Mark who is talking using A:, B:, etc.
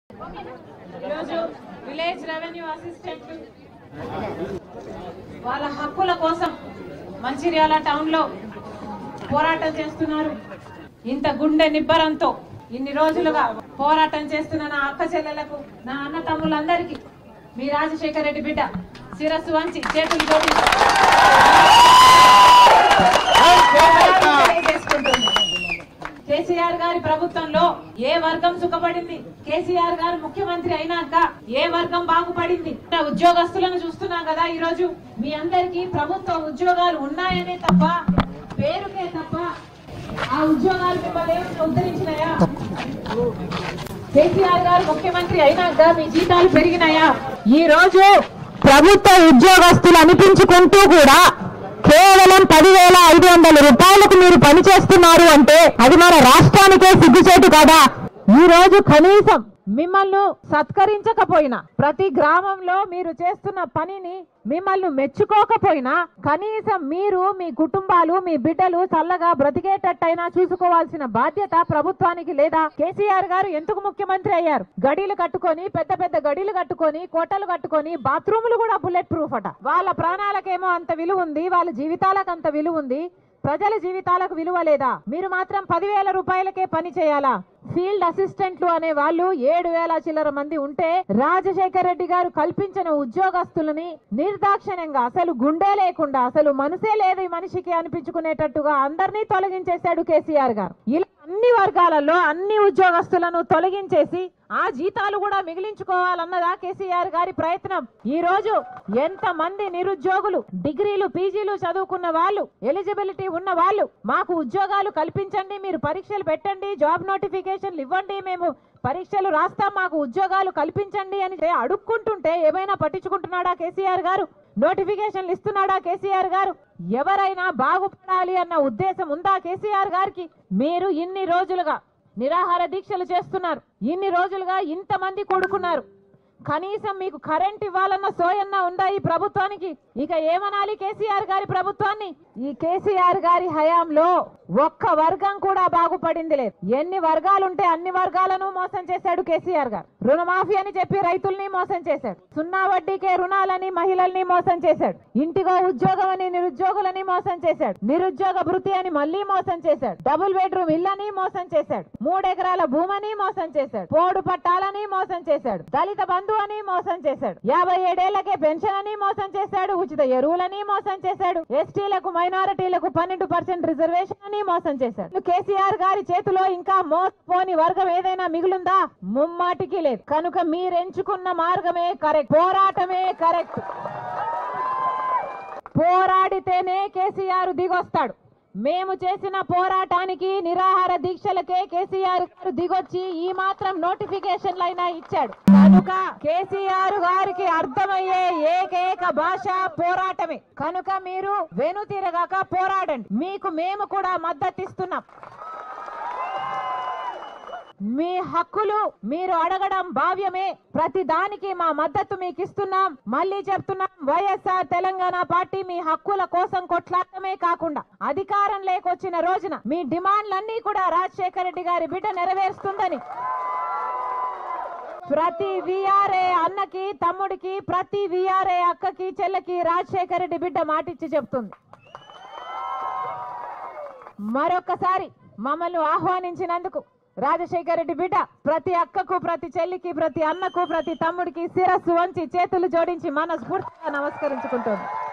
A: ఈరోజు village revenue assistant వాళ్ళ హక్కుల కోసం మంచిర్యాల టౌన్ లో పోరాటం చేస్తున్నారు ఇంత గుండె నిబ్బరంతో ఇన్ని రోజులుగా పోరాటం చేస్తున్న నా అక్క చెల్లెలకు నా అన్న తమ్ములందరికీ మీ రాజశేఖర రెడ్డి బిడ్డ శిరస్సు వంచి చేతులు జోడి తెలియజేసుకుంటుంది కేసీఆర్ గారి ప్రభుత్వంలో ఏ వర్గం సుఖపడింది కేసీఆర్ గారు ముఖ్యమంత్రి అయినాక ఏ వర్గం బాగుపడింది ఇలా ఉద్యోగస్తులను చూస్తున్నాం కదా ఈ రోజు మీ అందరికీ ప్రభుత్వ ఉద్యోగాలు ఉన్నాయనే తప్ప పేరుకే తప్ప ఆ ఉద్యోగాలు మిమ్మల్ని ఏమైనా ఉద్ధరించినాయా కేసీఆర్ గారు ముఖ్యమంత్రి అయినాక మీ జీతాలు పెరిగినాయా
B: ఈ రోజు ప్రభుత్వ ఉద్యోగస్తులు అనిపించుకుంటూ కూడా కేవలం పదివేల ఐదు వందల రూపాయలకు మీరు పని చేస్తున్నారు అంటే అది మన రాష్ట్రానికే సిగ్గుచేటు కదా ఈ రోజు కనీసం మిమ్మల్ని సత్కరించకపోయినా ప్రతి గ్రామంలో మీరు చేస్తున్న పనిని మిమ్మల్ని మెచ్చుకోకపోయినా కనీసం మీరు మీ కుటుంబాలు మీ బిడ్డలు చల్లగా బ్రతికేటట్టయినా చూసుకోవాల్సిన బాధ్యత ప్రభుత్వానికి లేదా కేసీఆర్ గారు ఎందుకు ముఖ్యమంత్రి అయ్యారు గడీలు కట్టుకొని పెద్ద పెద్ద గడీలు కట్టుకొని కోటలు కట్టుకొని బాత్రూములు కూడా బుల్లెట్ ప్రూఫ్ అట వాళ్ళ ప్రాణాలకేమో అంత విలువ ఉంది వాళ్ళ జీవితాలకు అంత విలువ ఉంది ప్రజల జీవితాలకు విలువ లేదా మీరు మాత్రం పదివేల రూపాయలకే పని చేయాలా ఫీల్డ్ అసిస్టెంట్లు అనే వాళ్ళు ఏడు వేల చిల్లర మంది ఉంటే రాజశేఖర రెడ్డి గారు కల్పించిన ఉద్యోగస్తులని నిర్దాక్షిణ్యంగా అసలు గుండె లేకుండా అసలు మనసే లేదు ఈ మనిషికి అనిపించుకునేటట్టుగా అందరినీ తొలగించేశాడు కేసీఆర్ గారు ఇలా అన్ని వర్గాలలో అన్ని ఉద్యోగస్తులను తొలగించేసి ఆ జీతాలు కూడా మిగిలించుకోవాలన్నదా కేసీఆర్ గారి ప్రయత్నం ఈ రోజు ఎంత మంది నిరుద్యోగులు డిగ్రీలు పీజీలు చదువుకున్న వాళ్ళు ఎలిజిబిలిటీ ఉన్న వాళ్ళు మాకు ఉద్యోగాలు కల్పించండి మీరు పరీక్షలు పెట్టండి జాబ్ నోటిఫికేషన్లు ఇవ్వండి మేము పరీక్షలు రాస్తాం మాకు ఉద్యోగాలు కల్పించండి అని అడుక్కుంటుంటే ఏమైనా పట్టించుకుంటున్నాడా కేసీఆర్ గారు నోటిఫికేషన్లు ఇస్తున్నాడా కేసీఆర్ గారు ఎవరైనా బాగుపడాలి అన్న ఉద్దేశం ఉందా కేసీఆర్ గారికి మీరు ఇన్ని రోజులుగా నిరాహార దీక్షలు చేస్తున్నారు ఇన్ని రోజులుగా ఇంతమంది కొడుకున్నారు కనీసం మీకు కరెంట్ ఇవ్వాలన్న సోయన్న ఉందా ఈ ప్రభుత్వానికి ఇక ఏమనాలి కేసీఆర్ గారి ప్రభుత్వాన్ని ఈ కేసీఆర్ గారి హయాంలో ఒక్క వర్గం కూడా బాగుపడింది లేదు ఎన్ని వర్గాలుంటే అన్ని వర్గాలను మోసం చేశాడు కేసీఆర్ గారు రుణమాఫీ అని చెప్పి రైతుల్ని మోసం చేశాడు సున్నా వడ్డీకే రుణాలని మహిళల్ని మోసం చేశాడు ఇంటిగో ఉద్యోగం అని నిరుద్యోగులని మోసం చేశాడు నిరుద్యోగ భృతి అని మళ్ళీ మోసం చేశాడు డబుల్ బెడ్రూమ్ ఇల్లని మోసం చేశాడు మూడెకరాల భూమని మోసం చేశాడు పోడు పట్టాలని మోసం చేశాడు దళిత బంధు అని మోసం చేశాడు యాభై ఏడేళ్లకే పెన్షన్ అని మోసం చేశాడు ఉచిత ఎరువులని మోసం చేశాడు ఎస్టీలకు మైనారిటీలకు పన్నెండు పర్సెంట్ రిజర్వేషన్ అని మోసం చేశాడు కేసీఆర్ గారి చేతిలో ఇంకా మోసపోని వర్గం ఏదైనా మిగులుందా ముమ్మాటికి లేదు కనుక మీరెంచుకున్న మార్గమే కరెక్ట్ పోరాటమే కరెక్ట్ పోరాడితేనే కేసీఆర్ దిగొస్తాడు మేము చేసిన పోరాటానికి నిరాహార దీక్షలకే కేసీఆర్ గారు దిగొచ్చి ఈ మాత్రం నోటిఫికేషన్లు అయినా ఇచ్చాడు కనుక కేసీఆర్ గారికి అర్థమయ్యే ఏకైక భాష పోరాటమే కనుక మీరు వెనుతిరగాక పోరాడండి మీకు మేము కూడా మద్దతిస్తున్నాం మీ హక్కులు మీరు అడగడం భావ్యమే ప్రతి దానికి మా మద్దతు మీకు ఇస్తున్నాం మళ్ళీ చెప్తున్నాం వైఎస్ఆర్ తెలంగాణ పార్టీ మీ హక్కుల కోసం కొట్లాడటమే కాకుండా అధికారం లేకొచ్చిన రోజున మీ డిమాండ్లన్నీ కూడా రాజశేఖర రెడ్డి గారి బిడ్డ నెరవేరుస్తుందని ప్రతి విఆర్ఏ అన్నకి తమ్ముడికి ప్రతి విఆర్ఏ అక్కకి చెల్లెకి రాజశేఖర రెడ్డి బిడ్డ మాటిచ్చి చెప్తుంది మరొకసారి మమ్మల్ని ఆహ్వానించినందుకు రాజశేఖర రెడ్డి బిడ్డ ప్రతి అక్కకు ప్రతి చెల్లికి ప్రతి అన్నకు ప్రతి తమ్ముడికి శిరస్సు వంచి చేతులు జోడించి మనస్ఫూర్తిగా నమస్కరించుకుంటుంది